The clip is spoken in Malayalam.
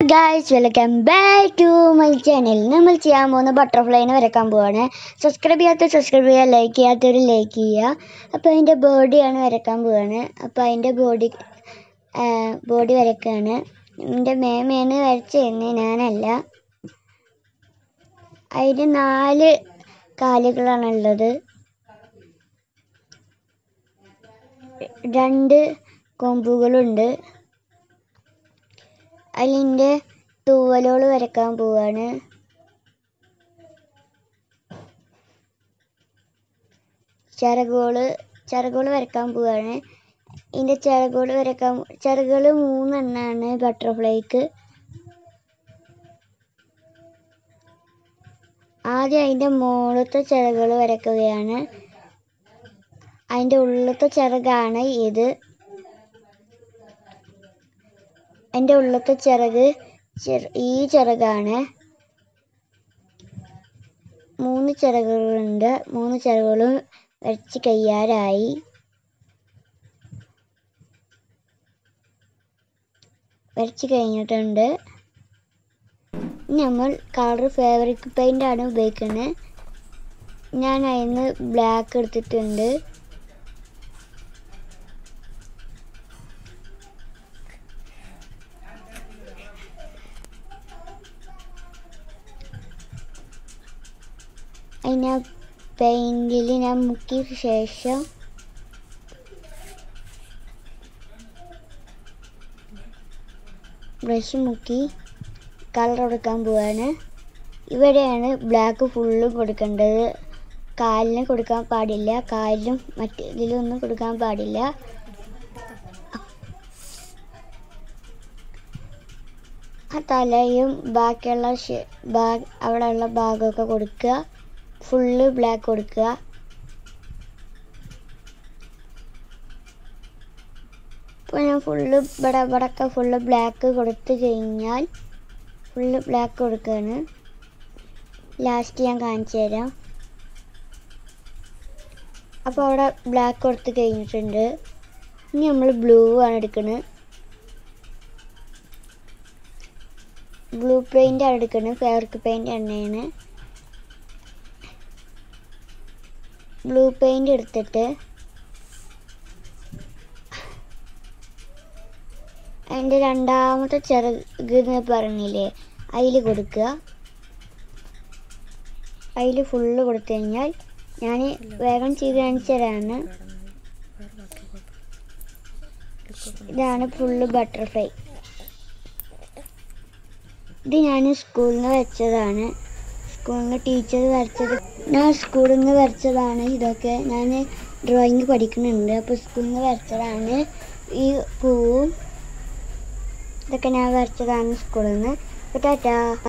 guys welcome back to my channel നമ്മൾ ചെയ്യാൻ പോകുന്ന ബട്ടർഫ്ലൈനെ വരക്കാൻ പോവാണ് സബ്സ്ക്രൈബ് ചെയ്യാത്ത സബ്സ്ക്രൈബ് ചെയ്യുക ലൈക്ക് ചെയ്യാത്തവർ ലൈക്ക് ചെയ്യുക അപ്പോൾ അതിൻ്റെ ബോഡിയാണ് വരക്കാൻ പോവാണ് അപ്പോൾ അതിൻ്റെ ബോഡി ബോഡി വരക്കാണ് എൻ്റെ മേമയാണ് വരച്ചിരുന്നത് ഞാനല്ല അതിന് നാല് കാലുകളാണുള്ളത് രണ്ട് കൊമ്പുകളുണ്ട് അതിൻ്റെ തൂവലോള് വരക്കാൻ പോവാണ് ചിറകുകള് ചിറകുകള് വരക്കാൻ പോവാണ് ഇതിൻ്റെ ചിറകുകള് വരക്കാൻ ചിറകുകള് മൂന്നെണ്ണാണ് ബട്ടർഫ്ലൈക്ക് ആദ്യം അതിൻ്റെ മുകളിലത്തെ ചിറകുകൾ വരക്കുകയാണ് അതിൻ്റെ ഉള്ളിലത്തെ ചിറകാണ് ഇത് എൻ്റെ ഉള്ളത്തെ ചിറക് ചെറു- ഈ ചിറകാണ് മൂന്ന് ചിറകുകളുണ്ട് മൂന്ന് ചിറകുകളും വരച്ച് കയ്യാറായി വരച്ച് കഴിഞ്ഞിട്ടുണ്ട് ഇനി നമ്മൾ കളർ ഫേവറിക് പെയിൻ്റ് ആണ് ഉപയോഗിക്കുന്നത് ഞാൻ അതിന് ബ്ലാക്ക് എടുത്തിട്ടുണ്ട് അതിന് പെയിൻറ്റിൽ ഞാൻ മുക്കിയ ശേഷം ബ്രഷ് മുക്കി കളർ കൊടുക്കാൻ പോവാണ് ഇവിടെയാണ് ബ്ലാക്ക് ഫുള്ളും കൊടുക്കേണ്ടത് കാലിന് കൊടുക്കാൻ പാടില്ല കാലിലും മറ്റേതിലൊന്നും കൊടുക്കാൻ പാടില്ല ആ തലയും ബാക്കിയുള്ള ഷെ- ബാ- അവിടെയുള്ള ഭാഗമൊക്കെ കൊടുക്കുക ഫുള്ള് ബ്ലാക്ക് കൊടുക്കുക ഇപ്പോൾ ഞാൻ ഫുള്ള് ഇവിടെ ഇവിടെയൊക്കെ ഫുള്ള് ബ്ലാക്ക് കൊടുത്തു കഴിഞ്ഞാൽ ഫുള്ള് ബ്ലാക്ക് കൊടുക്കുകയാണ് ലാസ്റ്റ് ഞാൻ കാണിച്ചു തരാം അപ്പോൾ അവിടെ ബ്ലാക്ക് കൊടുത്ത് കഴിഞ്ഞിട്ടുണ്ട് ഇനി നമ്മൾ ബ്ലൂ ആണ് എടുക്കുന്നത് ബ്ലൂ പെയിൻ്റ് ആണ് എടുക്കുന്നത് ഫേവർക്ക് പെയിൻ്റ് എണ്ണയാണ് ബ്ലൂ പെയിൻ്റ് എടുത്തിട്ട് അതിൻ്റെ രണ്ടാമത്തെ ചിറക് എന്ന് പറഞ്ഞില്ലേ അതിൽ കൊടുക്കുക അതിൽ ഫുള്ള് കൊടുത്തു കഴിഞ്ഞാൽ ഞാൻ വേഗം ചെയ്ത് കാണിച്ചു തരാണ് ഇതാണ് ഫുള്ള് ബട്ടർഫ്ലൈ ഇത് ഞാൻ സ്കൂളിൽ നിന്ന് വെച്ചതാണ് സ്കൂളിൽ നിന്ന് ടീച്ചർ വരച്ചത് ഞാൻ സ്കൂളിൽ നിന്ന് വരച്ചതാണ് ഇതൊക്കെ ഞാൻ ഡ്രോയിങ് പഠിക്കുന്നുണ്ട് അപ്പോൾ സ്കൂളിൽ നിന്ന് വരച്ചതാണ് ഈ പൂവും ഇതൊക്കെ ഞാൻ വരച്ചതാണ് സ്കൂളിൽ നിന്ന് അപ്പോൾ ടാറ്റാ